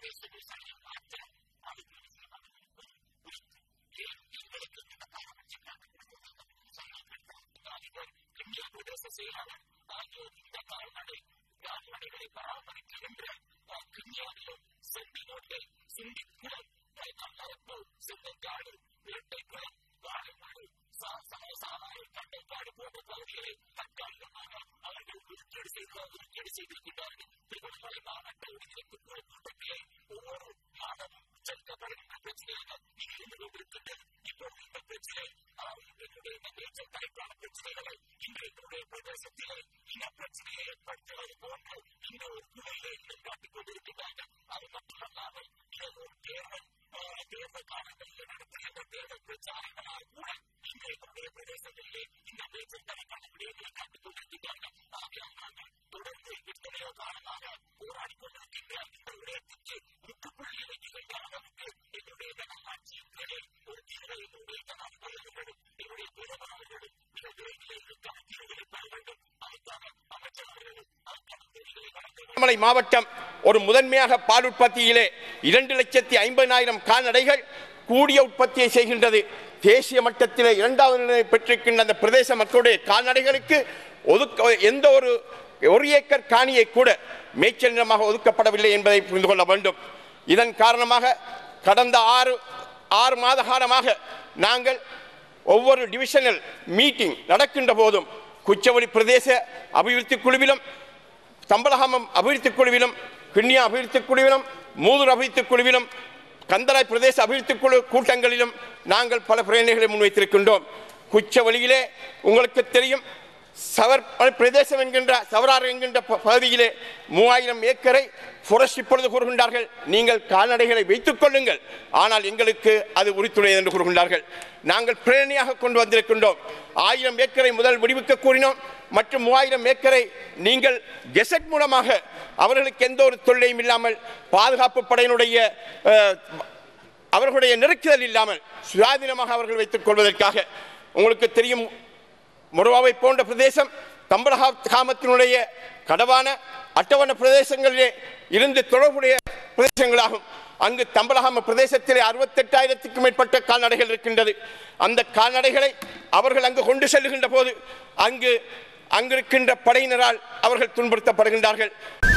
பிரதேச செயலாளர் ஆகியோர் இந்த கால்நடை கால்நடைகளை பராமரிக்கின்ற கிண்ணியாவிலும் செம்பினோட்டை சிண்டிக்குளம் நல்லாரப்பு செந்தக்காடு வேட்டைக்குளம் வாழைமடு சாராய கண்டைக்காடு போன்ற பகுதிகளை தற்காலிகமாக அவர்கள் ஒதுக்கீடு செய்து ஒதுக்கீடு செய்திருக்கிறார்கள் திருவண்ணாமலை மாவட்ட ஒருங்கிணைப்பு குழு கூட்டத்திலே ஒவ்வொரு மாதமும் செலுத்தப்படுகின்ற பிரச்சனையாக இது இருந்து கொண்டிருக்கின்றது இப்போது இந்த பிரச்சனை எங்களுடைய இந்த மேய்ச்சல் தலைக்கான பிரச்சனைகளை இன்று எங்களுடைய பிரதேசத்திலே இன பிரச்சனையை ஏற்படுத்துவது போன்று இந்த ஒரு குழுவிலே இன்னும் காட்டிக் கொண்டிருக்கிறார்கள் அது மட்டுமல்லாமல் இது ஒரு தேர்தல் தேர்தல் காலங்களில் நடத்துகின்ற தேர்தல் பிரச்சாரங்களால் கூட இன்று எங்களுடைய பிரதேசங்களிலே இந்த மேய்ச்சல் தலைக்கான விடயங்களை காட்டிக் கொண்டிருக்கிறார்கள் ஆகையால் நாங்கள் தொடர்ந்து எத்தனையோ காலமாக போராடி கொண்டிருக்கின்ற இந்த விடயத்திற்கு முற்றுப்புள்ளி வைக்கின்ற அளவுக்கு எங்களுடைய ஜனநாட்சியிலே ஒரு தீர்வை எங்களுடைய ஜனாதிபதிகளும் எங்களுடைய பிரதமர்களும் மிக விரைவில் இதற்கான தீர்வுகளை பெற வேண்டும் அதற்கான அமைச்சர் அவர்களும் அதற்கான உதவிகளை வழங்க வேண்டும் திருவண்ணாமலை மாவட்டம் ஒரு முதன்மையாக பால் உற்பத்தியிலே இரண்டு லட்சத்தி ஐம்பதாயிரம் கால்நடைகள் கூடிய உற்பத்தியை செய்கின்றது தேசிய மட்டத்திலே இரண்டாவது நிலையை பெற்றிருக்கின்ற அந்த பிரதேச மக்களுடைய கால்நடைகளுக்கு ஒதுக்க எந்த ஒரு ஒரு ஏக்கர் காணியை கூட மேய்ச்சல் நிலமாக ஒதுக்கப்படவில்லை என்பதை புரிந்து கொள்ள வேண்டும் இதன் காரணமாக கடந்த ஆறு ஆறு மாத காலமாக நாங்கள் ஒவ்வொரு டிவிஷனல் மீட்டிங் நடக்கின்ற போதும் குச்சவெளி பிரதேச அபிவிருத்தி குழுவிலும் தம்பலகாமம் அபிவிருத்தி குழுவிலும் கிண்ணியா அபிவிருத்தி குழுவிலும் மூதூர் அபிவிருத்தி குழுவிலும் கந்தராய் பிரதேச அபிவிருத்தி குழு கூட்டங்களிலும் நாங்கள் பல பிரேரணைகளை முன்வைத்திருக்கின்றோம் குச்சவெளியிலே உங்களுக்கு தெரியும் சவர் பிரதேசம் என்கின்ற சவரார் என்கின்ற ப- பகுதியிலே மூவாயிரம் ஏக்கரை புரட்சி இப்பொழுது கூறுகின்றார்கள் நீங்கள் கால்நடைகளை வைத்துக் கொள்ளுங்கள் ஆனால் எங்களுக்கு அது உரித்துடையது என்று கூறுகின்றார்கள் நாங்கள் பிரேரணையாக கொண்டு வந்திருக்கின்றோம் ஆயிரம் ஏக்கரை முதல் விடுவிக்க கூறினோம் மற்றும் மூவாயிரம் ஏக்கரை நீங்கள் கெசட் மூலமாக அவர்களுக்கு எந்த ஒரு தொல்லையும் இல்லாமல் பாதுகாப்பு படையினுடைய அஹ், அவர்களுடைய நெருக்குதல் இல்லாமல் சுயாதீனமாக அவர்கள் வைத்துக் கொள்வதற்காக உங்களுக்கு தெரியும் முருவாவை போன்ற பிரதேசம் தம்பலகா காமத்தினுடைய கடவான அட்டவண பிரதேசங்களிலே இருந்து தொடர்புடைய பிரதேசங்களாகும் அங்கு தம்பலகாம பிரதேசத்திலே அறுபத்தெட்டாயிரத்துக்கும் மேற்பட்ட கால்நடைகள் இருக்கின்றது அந்த கால்நடைகளை அவர்கள் அங்கு கொண்டு செல்லுகின்ற போது அங்கு அங்கிருக்கின்ற படையினரால் அவர்கள் துன்புறுத்தப்படுகின்றார்கள்